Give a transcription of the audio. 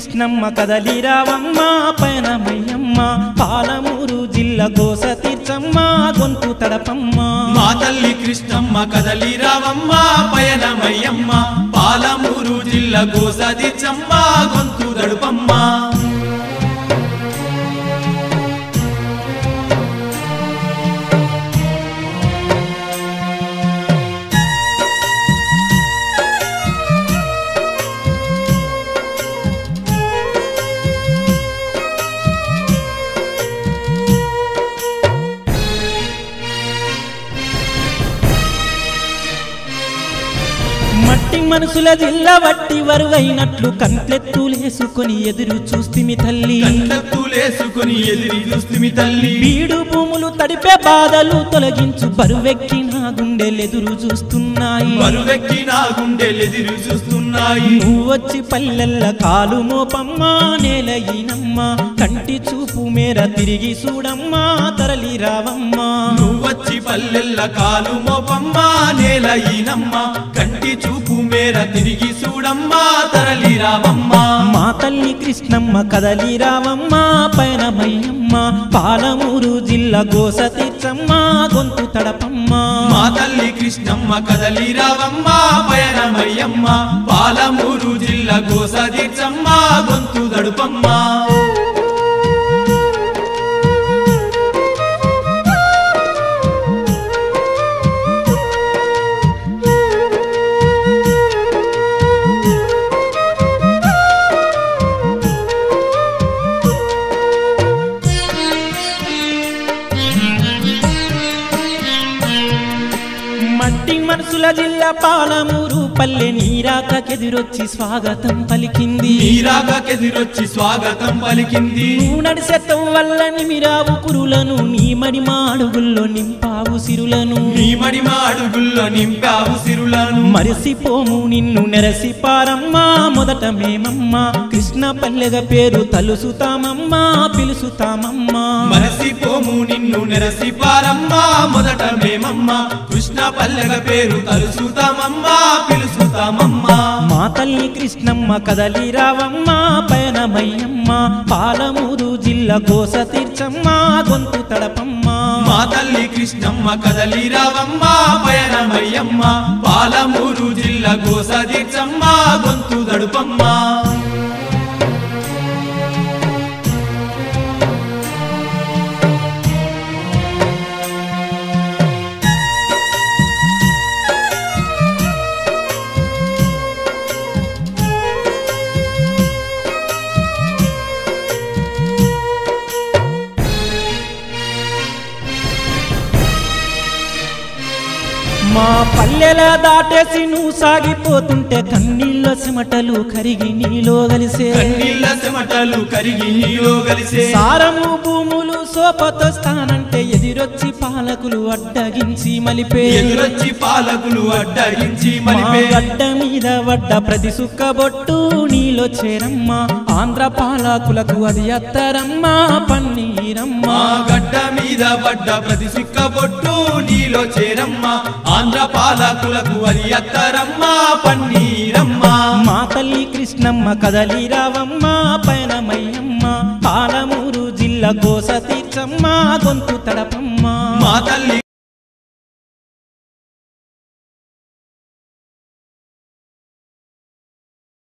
కృష్ణమ్మ కదలి రావమ్మ పయనమయ్యమ్మ పాలమూరు జిల్లా కోస తీర్చమ్మ గొంతు తడపమ్మ మా తల్లి కృష్ణమ్మ కదలి రావమ్మ పయనమయ్యమ్మ పాలమూరు జిల్లా గోసదిచ్చమ్మ గొంతు దడుపమ్మ మట్టి మనసుల జిల్లా వట్టి వరువైనట్లు కంట్లెత్తులేసుకొని ఎదురు చూస్తిమి తల్లి కంటెత్తులేసుకొని ఎదిరి చూస్తుమి తల్లి బీడు భూములు తడిపే బాధలు తొలగించు బరువెక్కిన గుండెలెదురు చూస్తున్నాయి బరువెక్కి నా గుండెలెదిరి చూస్తున్నాయి నువ్వు వచ్చి పల్లెల్ల కాలు మోపమ్మా నేలయినమ్మా కంటి చూపు మేర తిరిగి చూడమ్మా తరలి రావమ్మా నువ్వొచ్చి పల్లెల్ల కాలు మోపమ్మా నేల ఈనమ్మ కంటి చూపు మేర తిరిగి చూడమ్మా తరలి రావమ్మా మా తల్లి కృష్ణమ్మ కదలి రావమ్మా పయనమయ్యమ్మ పాలమూరు జిల్లా గోస తీర్చమ్మ గొంతు తడపమ్మా మా తల్లి కృష్ణమ్మ కదలి రావమ్మ పయనమయ్యమ్మ పాలమూరు జిల్లా గోసదీర్చమ్మ గొంతు దడుపమ్మ మట్టి మనసుల జిల్లా పాలమూరు పల్లె నీరాకెదిరొచ్చి స్వాగతం పలికింది నీరాకెదిరొచ్చి స్వాగతం పలికింది నువ్వు నడిసెత్తం వల్ల నిమిరావు కురులను నీ మడి మాడుగుల్లో నింపావు సిరులను నీ మడిమ అడుగుల్లో నింపావు సిరులను మరిసిపోము నిన్ను నెరసి పారమ్మా మొదట మేమమ్మా కృష్ణ పల్లెగ పేరు తలుసుతామమ్మా పిలుసుతామమ్మా మరసిపోము నిన్ను నెరసి పారమ్మా మొదట మేమమ్మా కృష్ణ పల్లెగ పేరు తలుసుతామమ్మా పిలుసుతామమ్మా మా తల్లి కృష్ణమ్మ కదలి రావమ్మా పయనమయ్యమ్మ పాలమూరు జిల్లా కోస తీర్చమ్మా గొంతు తడపమ్మా మా తల్లి కృష్ణమ్మ కదలి రావమ్మ పయనమయ్యమ్మ పాలమూరు జిల్లా గోసదీర్చమ్మ గొంతు దడుపమ్మ మా పల్లెల దాటేసి నువ్వు సాగిపోతుంటే కన్నీళ్ళ సిమటలు కరిగి నీలో కలిసే కన్నీళ్ళ చెమటలు కరిగి నీలో కలిసే సారము భూములు సోపతో స్థానంటే ఎదిరొచ్చి పాలకులు అడ్డగించి మలిపే ఎదురొచ్చి పాలకులు అడ్డగించి మా మలిపే గడ్డ మీద వడ్డ ప్రతి సుక్కబొట్టు నీలో చేరమ్మా ఆంధ్ర పాలకులకు అది అత్తరమ్మా పన్నీరమ్మా మా గడ్డ మీద పడ్డ ప్రతి సిక్క బొట్టు నీలో చేరమ్మ ఆంధ్ర పాలకులకు అది అత్తరమ్మ పన్నీరమ్మ మా తల్లి కృష్ణమ్మ కదలి రావమ్మ పయనమయ్యమ్మ పాలమూరు జిల్లా కోస తీర్చమ్మ గొంతు తడపమ్మ మా తల్లి